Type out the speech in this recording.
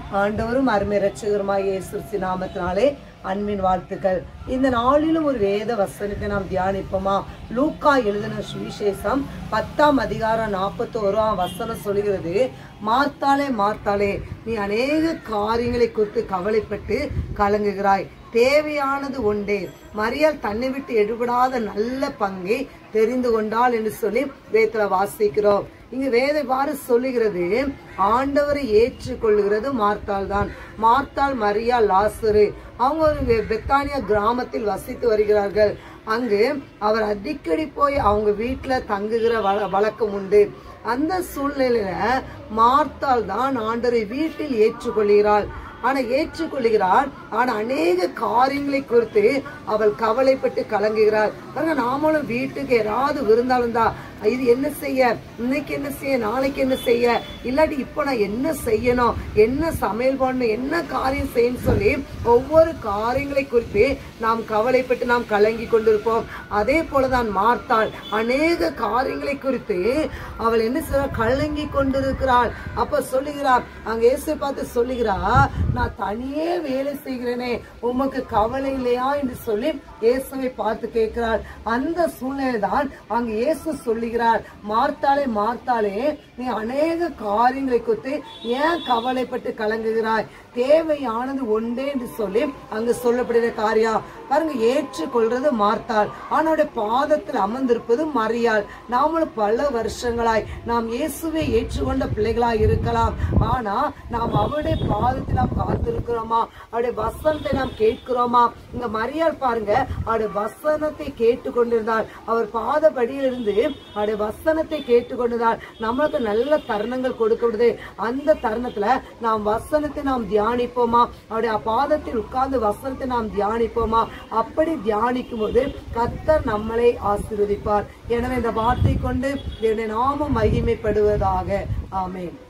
ஆண்டவரும் அருமை ரட்சகருமாய் இயேசு கிறிஸ்து நாமத்தினாலே அன்பின் வாழ்த்துக்கள் இந்த நாளிலும் ஒரு வேத வசனத்தை நாம் தியானிப்போமா லூக்கா எழுதின சுவிசேஷம் பத்தாம் அதிகாரம் நாற்பத்தோராம் வசனம் சொல்கிறது மார்த்தாளே மார்த்தாளே நீ அநேக காரியங்களை குறித்து கவலைப்பட்டு கலங்குகிறாய் தேவையானது ஒன்றே மரியாள் தன்னை விட்டு எடுபடாத நல்ல பங்கை தெரிந்து கொண்டாள் என்று சொல்லி வேத்துல வாசிக்கிறோம் இங்கு வேத இவ்வாறு சொல்லுகிறது ஆண்டவரை ஏற்றுக்கொள்ளுகிறது மார்த்தாள் தான் மார்த்தாள் மரியா லாசரு அவங்க ஒரு வெ- பெத்தானியா கிராமத்தில் வசித்து வருகிறார்கள் அங்கு அவர் அடிக்கடி போய் அவங்க வீட்டுல தங்குகிற வழ- வழக்கம் உண்டு அந்த சூழ்நிலையில மார்த்தாள் தான் ஆண்டவரை வீட்டில் ஏற்றுக்கொள்கிறாள் ஆனா ஏற்றுக்கொள்கிறாள் ஆனா அநேக காரியங்களை குறித்து அவள் கவலைப்பட்டு கலங்குகிறாள் பாருங்க நாமளும் வீட்டுக்கு யாராவது விருந்தாலும் தான் இது என்ன செய்ய இன்னைக்கு என்ன செய்ய நாளைக்கு என்ன செய்ய இல்லாட்டி இப்போ நான் என்ன செய்யணும் என்ன சமையல் பண்ணணும் என்ன காரியம் செய்யணும் சொல்லி ஒவ்வொரு காரியங்களை குறித்து நாம் கவலைப்பட்டு நாம் கலங்கி கொண்டிருப்போம் அதே போலதான் மார்த்தாள் அநேக காரியங்களை குறித்து அவள் என்ன செய்ய கலங்கி கொண்டிருக்கிறாள் அப்ப சொல்லுகிறாள் அங்க இயேசு பார்த்து சொல்லுகிறா நான் தனியே வேலை செய்கிறேனே உமக்கு கவலை இல்லையா என்று சொல்லி இயேசுவை பார்த்து கேட்கிறாள் அந்த சூழ்நிலை தான் அங்க இயேசு சொல்லுகிறார் மார்த்தாளே மார்த்தாளே நீ அநேக காரியங்களை குறித்து ஏன் கவலைப்பட்டு கலங்குகிறாய் தேவையானது ஒன்றே என்று சொல்லி அங்கு சொல்லப்படுகிற காரியம் பாருங்க ஏற்றுக்கொள்றது மார்த்தாள் ஆனோட பாதத்தில் அமர்ந்திருப்பது மரியாள் நாமளும் பல வருஷங்களாய் நாம் இயேசுவை ஏற்றுக்கொண்ட பிள்ளைகளாய் இருக்கலாம் ஆனா நாம் அவருடைய பாதத்தில் நாம் காத்திருக்கிறோமா அவருடைய வசனத்தை நாம் கேட்கிறோமா இங்க மரியாள் பாருங்க அவருடைய வசனத்தை கேட்டுக்கொண்டிருந்தார் அவர் பாதபடியிலிருந்து அவருடைய வசனத்தை கேட்டுக்கொண்டிருந்தார் நம்மளுக்கு நல்ல தருணங்கள் கொடுக்கப்படுது அந்த தருணத்துல நாம் வசனத்தை நாம் தியானிப்போமா அவருடைய பாதத்தில் உட்கார்ந்து வசனத்தை நாம் தியானிப்போமா அப்படி தியானிக்கும் போது கர்த்தர் நம்மளை ஆசீர்வதிப்பார் எனவே இந்த வார்த்தை கொண்டு என்னுடைய நாமம் மகிமைப்படுவதாக ஆமென்